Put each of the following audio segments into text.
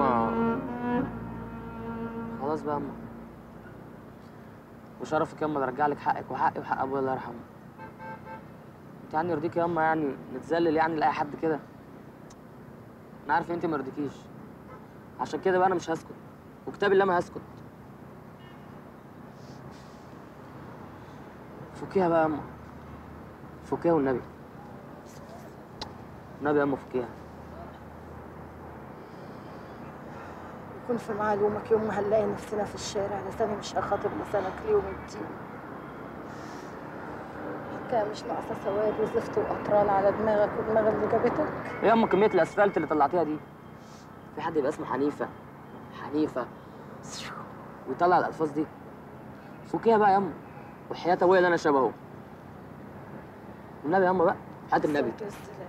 ياما خلاص بقى ياما وشرفك ياما نرجع لك حقك وحقي وحق ابويا الله يرحمه انت يعني يرضيك ياما يعني نتذلل يعني لاي حد كده انا عارف ان انت ما يرضيكيش عشان كده بقى انا مش هسكت وكتاب الله ما هسكت فكيها بقى ياما فكيها والنبي النبي ياما فكيها يكون في معلومك يوم ما هنلاقي نفسنا في الشارع لساني مش هخاطب لسانك ليوم الدين حكاية مش ناقصة سواد وزفت وقطران على دماغك ودماغ اللي جابتك ايه ياما كمية الاسفلت اللي طلعتيها دي في حد يبقى اسمه حنيفة حنيفة ويطلع الالفاظ دي فكيها بقى ياما وحياة ابويا اللي انا شبهه النبي ياما بقى حياة النبي الصلاة والسلام.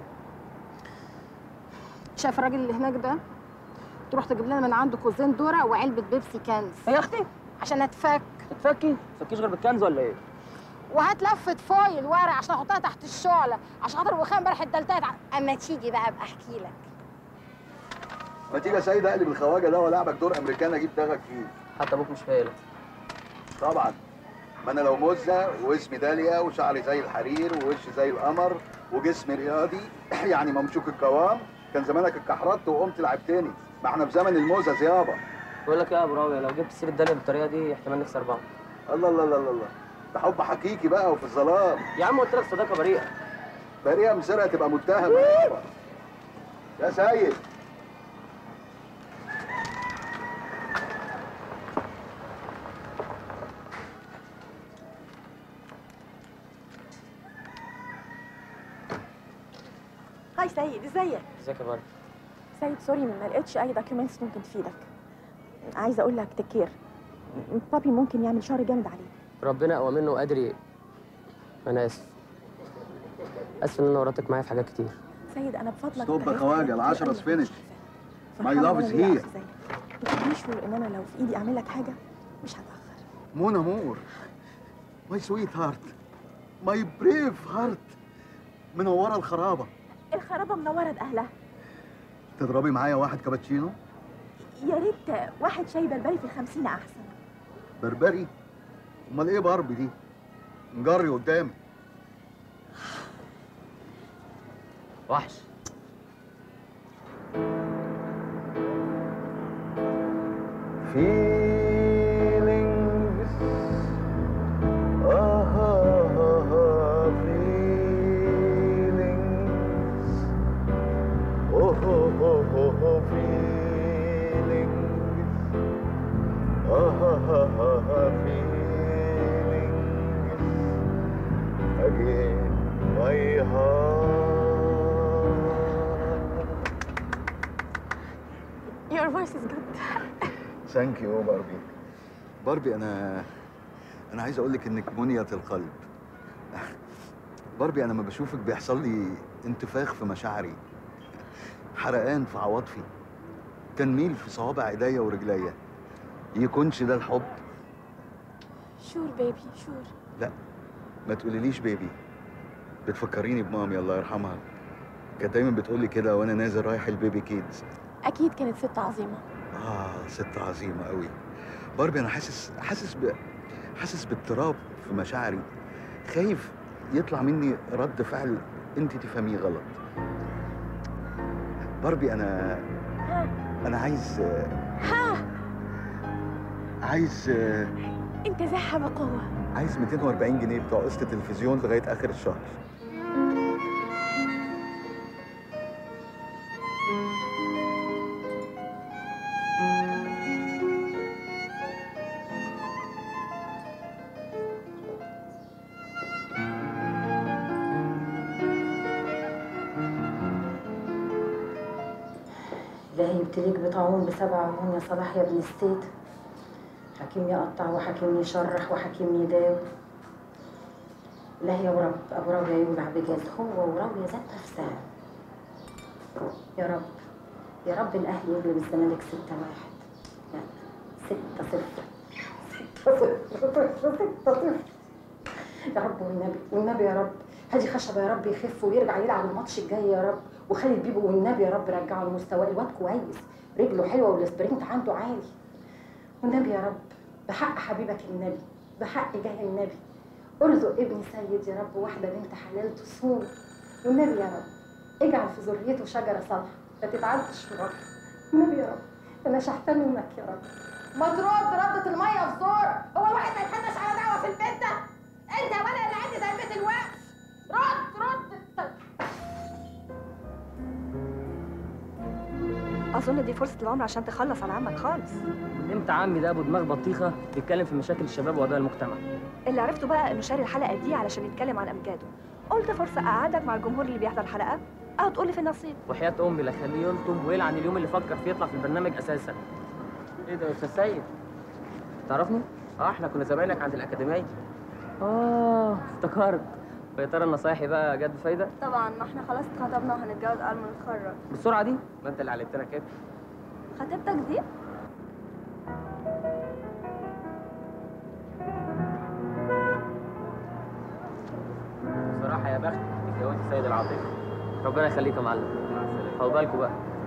شايف الراجل اللي هناك ده تروح تجيب لنا من عنده كوزين ذره وعلبه بيبسي كنز يا اختي عشان اتفك تفكي تفكيش غير بالكنز ولا ايه وهات لفه فويل ورق عشان احطها تحت الشعله عشان خاطر الوخام امبارح اتدلتقت ع- اما تيجي بقى ابقى احكي لك ما تيجي يا سيد اقلب الخواجه ده والعبك دور امريكان اجيب دماغك فيه حتى ابوك مش فايلك طبعا ما انا لو مزه واسمي داليا وشعري زي الحرير ووشي زي القمر وجسمي رياضي يعني ممشوك القوام كان زمانك اتكحرت وقمت لعبتني ما احنا في زمن الموزه يابا بقول لك ايه يا ابو راوية لو جبت سيرة داليا بالطريقة دي احتمال نكسر بعض الله الله الله الله الله ده حب حقيقي بقى وفي الظلام يا عم قلت لك صداقة بريئة بريئه مسرقه تبقى متهمه يابا يا سيد هاي سيد ازيك ازيك يا بارك سيد سوري ما لقيتش اي دوكيومنتس ممكن تفيدك عايزه اقول لك تكير بابي ممكن يعمل شهر جامد عليك ربنا اقوى منه وقادر ي- انا اسف اسف ان انا ورطتك معايا في حاجات كتير سيد انا بفضلك ستوب يا عرفت خواجة، حاجات كتير العشرة أوي ما is كنتش finished. عارفاها. My فرحانة love وأنا is ليا here. أخ زيك. وتبقى شور ان انا لو في ايدي اعمل لك حاجه مش هتاخر منى مور ماي سويت هارت ماي بريف هارت منوره الخرابه الخرابه منوره باهلها تضربي معايا واحد كابتشينو يا ريت واحد شاي بربري في الخمسين احسن بربري امال ايه باربي دي نجري قدامي وحش feelings ah, ah, ah, feelings oh, oh, oh, oh, oh, feelings ah, ah, ah, ah, feelings again my heart Your voice is good ثانك يو باربي باربي انا انا عايز اقول لك انك منية القلب باربي انا لما بشوفك بيحصل لي انتفاخ في مشاعري حرقان في عواطفي تنميل في صوابع ايديا ورجليا يكونش ده الحب شور بيبي شور لا ما تقوليليش بيبي بتفكريني بمامي الله يرحمها كانت دايما بتقولي كده وانا نازل رايح البيبي كيدز اكيد كانت ست عظيمه آه ست عظيمة قوي باربي أنا حاسس حاسس ب... حاسس باضطراب في مشاعري خايف يطلع مني رد فعل أنت تفهميه غلط باربي أنا أنا عايز ها عايز انت زحها بقوه عايز 240 جنيه بتوع قسط التلفزيون لغاية آخر الشهر إلهي يبتليك بطاعون بسبع عيون يا صلاح يا ابن السيد حكيم يقطع وحكيم يشرح وحكيم يداوي إلهي يا رب أبو راوية يولع بجاز هو وراوية ذات نفسها يا رب يا رب الأهلي يغلب الزمالك ستة واحد لا ستة صفر ستة صفر ستة صفر يا رب والنبي والنبي يا رب هادي خشبه يا رب يخف ويرجع يلعب الماتش الجاي يا رب وخالد بيبو والنبي يا رب رجعه لمستواه الواد كويس رجله حلوه والسبرنت عنده عالي والنبي يا رب بحق حبيبك النبي بحق جاه النبي ارزق ابني سيد يا رب واحده بنت حلال تصون والنبي يا رب اجعل في ذريته شجره صالحه ما تتعدش في ربك النبي يا رب انا شحتة منك يا رب ما ترد ردة المية في زورك هو الواحد ما يتحنش على دعوة في البيت ده انت يا ولا اللي عندي زي بيت الوقت رد رد طيب. اظن دي فرصه العمر عشان تخلص على عمك خالص امتى عمي ده ابو دماغ بطيخه بيتكلم في مشاكل الشباب وقضايا المجتمع اللي عرفته بقى انه شاري الحلقه دي علشان يتكلم عن امجاده قلت فرصه اقعدك مع الجمهور اللي بيحضر الحلقه او تقول لي في النصيب وحياه امي لا خليه يلطم ويلعن اليوم اللي فكر فيه يطلع في البرنامج اساسا ايه ده يا استاذ سيد تعرفني اه احنا كنا زمايلك عند الاكاديميه اه افتكرت ويا ترى النصايح بقى جت بفايده طبعا ما احنا خلاص اتخطبنا وهنتجوز قبل ما نتخرج بالسرعه دي ما انت اللي علمتنا كده خطيبتك دي بصراحه يا بخت اتجوزت سيد العاطفي ربنا يخليك يا معلم خدوا بالكم بقى